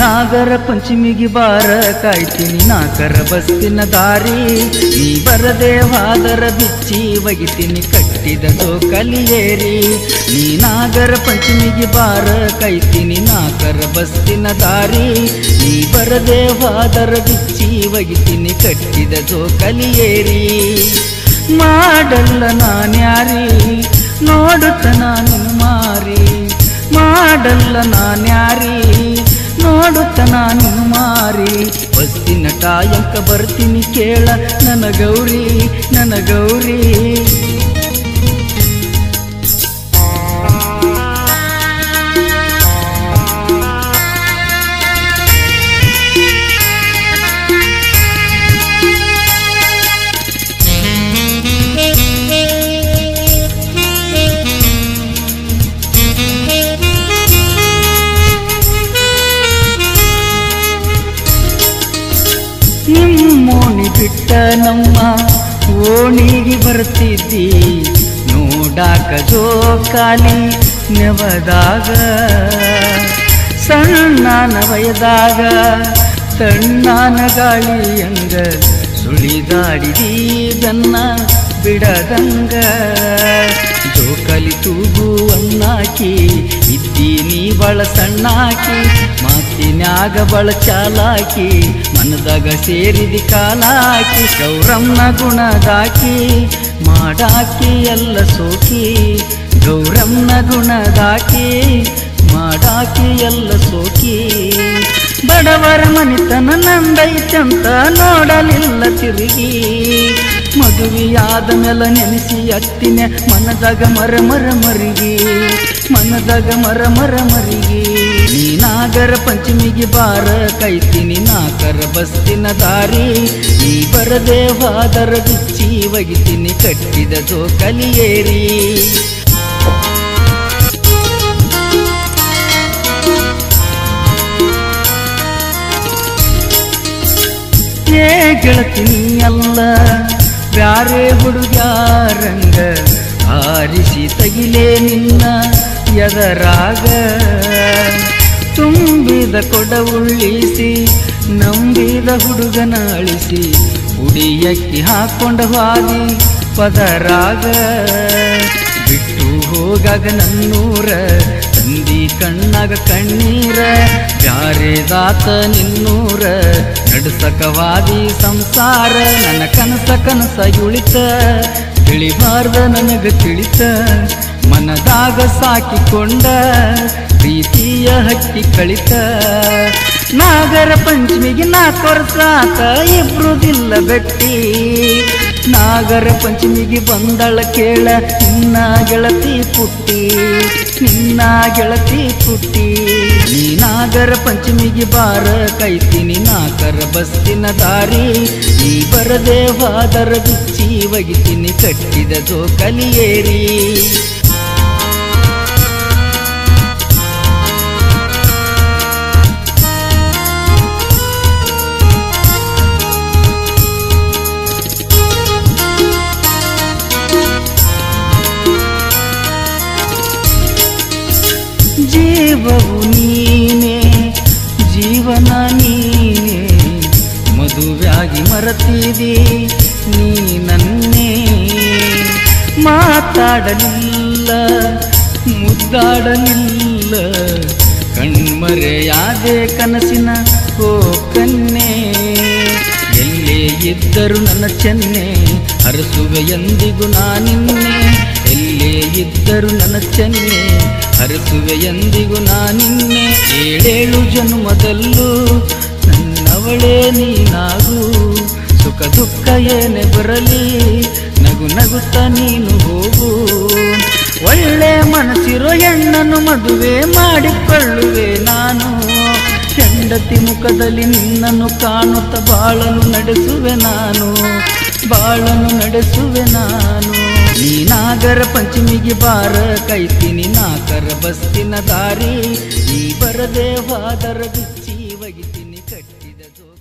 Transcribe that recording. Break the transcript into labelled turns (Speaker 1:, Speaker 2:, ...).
Speaker 1: ನಾಗರ ಪಂಚಮಿಗೆ ಬಾರ ಕಾಯ್ತೀನಿ ನಾಗರ ಬಸ್ಸಿನ ದಾರಿ ನೀ ಬರದೆ ಹಾದರ ಬಿಚ್ಚಿ ಒಗಿತೀನಿ ಕಟ್ಟಿದ ಕಲಿಯೇರಿ ನೀ ನಾಗರ ಪಂಚಮಿಗೆ ಬಾರ ಕಾಯ್ತೀನಿ ನಾಗರ ಬಸ್ಸಿನ ದಾರಿ ನೀ ಬರದೆ ಹಾದರ ಬಿಚ್ಚಿ ಒಗಿತೀನಿ ಕಟ್ಟಿದ ಕಲಿಯೇರಿ ಮಾಡಲ್ಲ ನಾನ್ಯಾರಿ ನೋಡುತ್ತ ನಾನು ಮಾರಿ ಮಾಡಲ್ಲ ನಾನ್ಯಾರಿ ನೋಡುತ್ತ ನಾನು ಮಾರಿ ಬಸ್ಸಿನ ಟಾಯಂಕ ಬರ್ತೀನಿ ಕೇಳ ನನ್ನ ಗೌರಿ ನನ್ನ ಗೌರಿ ನಿಮ್ಮೋಣಿ ಬಿಟ್ಟ ನಮ್ಮ ಓಣಿಗೆ ಬರ್ತಿದ್ದಿ ನೋಡಾಕ ಜೋಕಾಲಿ ನೆವದಾಗ ಸಣ್ಣನ ವಯದಾಗ ತಣ್ಣನ ಗಾಳಿಯಂಗ ಸುಳಿದಾಡಿದಿ ಬೆನ್ನ ಬಿಡದಂಗ ಜೋಕಾಲಿ ತೂಗು ಅನ್ನಾಕಿ ಇದ್ದೀನಿ ಬಳ ಸಣ್ಣಾಕಿ ಮಾತಿನ್ಯಾಗ ಬಳ ಚಾಲಾಕಿ ಮನದಾಗ ಸೇರಿದಿ ಕಾಲಾಕಿ ಗೌರಮ್ಮನ ಗುಣದಾಕಿ ಮಾಡಾಕಿ ಎಲ್ಲ ಸೋಕಿ ಗೌರಮ್ಮನ ಗುಣದಾಕಿ ಮಾಡಾಕಿ ಎಲ್ಲ ಸೋಕಿ ಬಡವರ ಮನಿತನ ನಂದೈತಂತ ನೋಡಲಿಲ್ಲ ತಿರುಗಿ ಮದುವೆಯಾದ ಮೇಲೆ ನೆನೆಸಿ ಅತ್ತಿನ ಮನದಾಗ ಮರ ಮರ ಮರಿಗಿ ಮನದಾಗ ಮರ ಮರ ಮರಿಗಿ ನೀ ನಾಗರ ಪಂಚಮಿಗೆ ಬಾರ ಕೈತೀನಿ ನಾಕರ ಬಸ್ತಿನ ದಾರಿ ನೀ ಬರದೆ ಹಾದರ ಬಿಚ್ಚಿ ಒಗಿತೀನಿ ಕಟ್ಟಿದ ಜೋಕಲಿಯೇರಿ ಏ ಗೆಳತಿನಿ ಅಲ್ಲ ಬ್ಯಾರೆ ಹುಡುಗ್ಯಾರಂಗ ಆರಿಸಿ ತಗಿಲೇ ನಿನ್ನ ಎದರಾಗ ತುಂಬಿದ ಕೊಡ ಉಳ್ಳಿಸಿ ನಂಬಿದ ಹುಡುಗನ ಅಳಿಸಿ ಉಡಿಯಕ್ಕಿ ಹಾಕೊಂಡ ಹಾದಿ ಪದರಾಗ ಬಿಟ್ಟು ಹೋಗಾಗ ನನ್ನೂರ ತಂದಿ ಕಣ್ಣಾಗ ಕಣ್ಣೀರ ಬ್ಯಾರೆದಾತ ನಿನ್ನೂರ ನಡುಸಕವಾದಿ ಸಂಸಾರ ನನ್ನ ಕನಸ ಕನಸ ಉಳಿತ ತಿಳಿಬಾರ್ದ ನನಗ ತಿಳಿತ ಮನದಾಗ ಸಾಕಿಕೊಂಡ ಪ್ರೀತಿಯ ಹಕ್ಕಿ ಕಳಿತ ನಾಗರ ಪಂಚಮಿಗೆ ನಾಲ್ಕು ವರ್ಷ ಆತ ಇಬ್ರುದಿಲ್ಲ ಬೆಟ್ಟಿ ನಾಗರ ಪಂಚಮಿಗೆ ಬಂದಳ ಕೇಳ ನಿನ್ನ ಗೆಳತಿ ಪುಟ್ಟಿ ನಿನ್ನ ಗೆಳತಿ ಪುಟ್ಟಿ ನೀ ನಾಗರ ಪಂಚಮಿಗೆ ಬಾರ ಕೈತೀನಿ ನಾಗರ ಬಸ್ಸಿನ ದಾರಿ ನೀ ಬರದೆ ಹಾದರ ಬಿಚ್ಚಿ ಒಗಿತೀನಿ ಕಟ್ಟಿದ ಜೋಕಲಿಯೇರಿ ಜೀವವು ನೀನೇ ಜೀವನ ನೀನೇ ಮದುವೆಯಾಗಿ ಮರತಿದಿ ನೀ ನನ್ನೇ ಮಾತಾಡಲಿಲ್ಲ ಮುದ್ದಾಡಲಿಲ್ಲ ಕಣ್ಮರೆಯಾದೆ ಕನಸಿನ ಓ ಕನ್ನೆ ಎಲ್ಲೇ ಇದ್ದರು ನನ್ನ ಚೆನ್ನೆ ಹರಸುವೆ ಎಂದಿಗೂ ನಾನಿನ್ನೆ ಎಲ್ಲೇ ಇದ್ದರು ನನ್ನ ಚೆನ್ನೆ ಹರಸುವೆ ಎಂದಿಗೂ ನಾನಿನ್ನೆ ಏಳೇಳು ಜನ್ಮದಲ್ಲೂ ನನ್ನವಳೇ ನೀನಾಗು ಸುಖ ದುಃಖ ಏನೇ ಬರಲಿ ನಗು ನಗುತ್ತ ನೀನು ಹೋಗು ಒಳ್ಳೆ ಮನಸ್ಸಿರೋ ಹೆಣ್ಣನ್ನು ಮದುವೆ ಮಾಡಿಕೊಳ್ಳುವೆ ನಾನು ಹೆಂಡತಿ ಮುಖದಲ್ಲಿ ನಿನ್ನನ್ನು ಕಾಣುತ್ತ ಬಾಳನ್ನು ನಡೆಸುವೆ ನಾನು ಬಾಳನ್ನು ನಡೆಸುವೆ ನಾನು ನೀ ನಾಗರ ಪಂಚಮಿಗೆ ಬಾರ ಕೈತೀನಿ ನಾಗರ ಬಸ್ಸಿನ ದಾರಿ ನೀ ಬರದೆ ಹಾದರ ಬಿಚ್ಚಿ ಒಗಿತೀನಿ ಕಟ್ಟಿದ ಜೋ